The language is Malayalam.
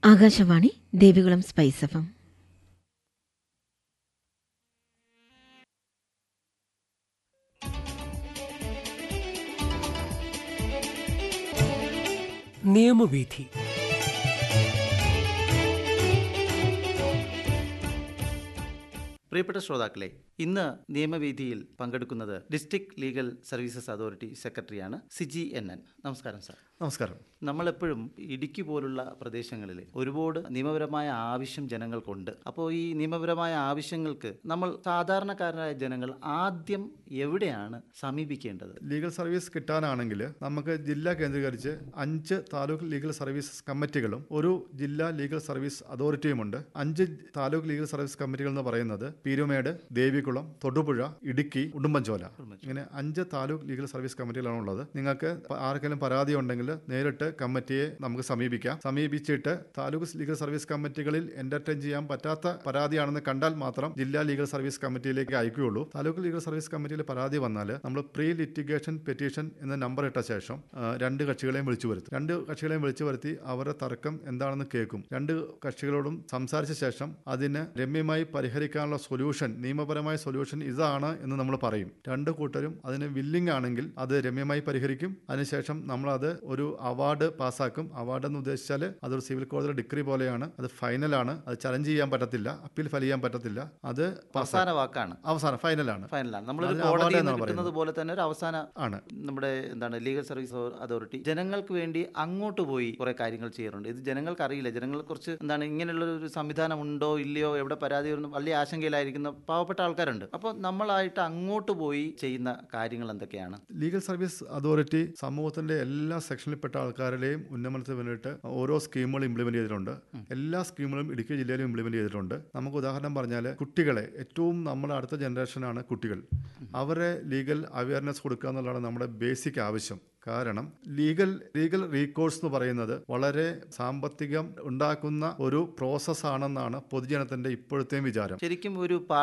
ആകാശവാണി ദേവികുളം സ്പൈസ് എഫം നിയമവീഥി പ്രിയപ്പെട്ട ശ്രോതാക്കളെ ഇന്ന് നിയമവീതിയിൽ പങ്കെടുക്കുന്നത് ഡിസ്ട്രിക്ട് ലീഗൽ സർവീസസ് അതോറിറ്റി സെക്രട്ടറിയാണ് സിജി എൻ എൻ നമസ്കാരം സാർ നമസ്കാരം നമ്മളെപ്പോഴും ഇടുക്കി പോലുള്ള പ്രദേശങ്ങളിൽ ഒരുപാട് നിയമപരമായ ആവശ്യം ജനങ്ങൾക്കുണ്ട് അപ്പോൾ ഈ നിയമപരമായ ആവശ്യങ്ങൾക്ക് നമ്മൾ സാധാരണക്കാരായ ജനങ്ങൾ ആദ്യം എവിടെയാണ് സമീപിക്കേണ്ടത് ലീഗൽ സർവീസ് കിട്ടാനാണെങ്കിൽ നമുക്ക് ജില്ല കേന്ദ്രീകരിച്ച് അഞ്ച് താലൂക്ക് ലീഗൽ സർവീസ് കമ്മിറ്റികളും ഒരു ജില്ലാ ലീഗൽ സർവീസ് അതോറിറ്റിയുമുണ്ട് അഞ്ച് താലൂക്ക് ലീഗൽ സർവീസ് കമ്മിറ്റികൾ എന്ന് പറയുന്നത് പീരുമേട് ദേവികുളം തൊടുപുഴ ഇടുക്കി ഉടുമ്പൻചോല ഇങ്ങനെ അഞ്ച് താലൂക്ക് ലീഗൽ സർവീസ് കമ്മിറ്റികളാണ് ഉള്ളത് നിങ്ങൾക്ക് പ- ആർക്കെങ്കിലും പരാതി ഉണ്ടെങ്കിൽ നേരിട്ട് കമ്മിറ്റിയെ നമുക്ക് സമീപിക്കാം സമീപിച്ചിട്ട് താലൂക്ക് ലീഗൽ സർവീസ് കമ്മിറ്റികളിൽ എന്റർടൈൻ ചെയ്യാൻ പറ്റാത്ത പരാതിയാണെന്ന് കണ്ടാൽ മാത്രം ജില്ലാ ലീഗൽ സർവീസ് കമ്മിറ്റിയിലേക്ക് അയക്കുകയുള്ളൂ താലൂക്ക് ലീഗൽ സർവീസ് കമ്മിറ്റിയിൽ പരാതി വന്നാൽ നമ്മൾ പ്രീ ലിറ്റിഗേഷൻ പെറ്റീഷൻ എന്ന നമ്പർ ഇട്ട ശേഷം ആ, രണ്ട് കക്ഷികളെയും വിളിച്ചു വരുത്തും രണ്ട് കക്ഷികളെയും വിളിച്ചു വരുത്തി അവരുടെ തർക്കം എന്താണെന്ന് കേൾക്കും രണ്ട് കക്ഷികളോടും സംസാരിച്ച ശേഷം അതിന് രമ്യമായി പരിഹരിക്കാനുള്ള സൊല്യൂഷൻ നിയമപരമായ സൊല്യൂഷൻ ഇതാണ് എന്ന് നമ്മൾ പറയും രണ്ട് കൂട്ടരും അതിന് വില്ലിംഗ് ആണെങ്കിൽ അത് രമ്യമായി പരിഹരിക്കും അതിനുശേഷം നമ്മൾ അത് ഒരു അവാർഡ് പാസ്സാക്കും അവാർഡ് എന്ന് ഉദ്ദേശിച്ചാൽ അതൊരു സിവിൽ കോടതിയുടെ ഡിഗ്രി പോലെയാണ് അത് ഫൈനലാണ് അത് ചലഞ്ച് ചെയ്യാൻ പറ്റത്തില്ല അപ്പീൽ ഫയൽ ചെയ്യാൻ പറ്റത്തില്ല അത് പാസ്സാക്കും അവസാന വാക്കാണ് അവസാനം ഫൈനലാണ് ഫൈനലാണ് നമ്മളൊരു അതിന് കോടതിയിൽ award നിന്ന് എന്നാണ് കിട്ടുന്നത് പോലെ തന്നെ ഒരു അവസാന ആണ് നമ്മുടെ എന്താണ് ലീഗൽ സർവീസ് അതോറിറ്റി ജനങ്ങൾക്ക് വേണ്ടി അങ്ങോട്ട് പോയി കുറെ കാര്യങ്ങൾ ചെയ്യാറുണ്ട് ഇത് ജനങ്ങൾക്ക് അറിയില്ല ജനങ്ങളെ കുറിച്ച് എന്താണ് ഇങ്ങനെയുള്ള ഒരു സംവിധാനം ഉണ്ടോ ഇല്ലയോ എവിടെ പരാതി വരുന്നു വലിയ ആശങ്കയിലായിരിക്കുന്ന പാവപ്പെട്ട ആൾക്കാരുണ്ട് അപ്പോൾ നമ്മളായിട്ട് അങ്ങോട്ട് പോയി ചെയ്യുന്ന കാര്യങ്ങൾ എന്തൊക്കെയാണ് ലീഗൽ സർവീസ് അതോറിറ്റി സമൂഹത്തിന്റെ എല്ലാ സെക്ഷനിൽപ്പെട്ട ആൾക്കാരുടെയും ഉന്നമനത്തിന് വേണ്ടിയിട്ട് ഓരോ സ്കീമുകൾ ഇംപ്ലിമെന്റ് ചെയ്തിട്ടുണ്ട് എല്ലാ സ്കീമുകളും ഇടുക്കി ജില്ലയിലും ഇംപ്ലിമെന്റ് ചെയ്തിട്ടുണ്ട് നമുക്ക് ഉദാഹരണം പറഞ്ഞാൽ കുട്ടികളെ ഏറ്റവും നമ്മുടെ അടുത്ത ജനറേഷനാണ് കുട്ടികൾ അവരെ ലീഗൽ അവയർനെസ് കൊടുക്കുക എന്നുള്ളതാണ് നമ്മുടെ ബേസിക് ആവശ്യം കാരണം ലീഗൽ ലീഗൽ റീകോഴ്സ് എന്ന് പറയുന്നത് വളരെ സാമ്പത്തികം ഉണ്ടാക്കുന്ന ഒരു പ്രോസസ്സാണെന്നാണ് പൊതുജനത്തിന്റെ ഇപ്പോഴത്തെയും വിചാരം ശരിക്കും ഒരു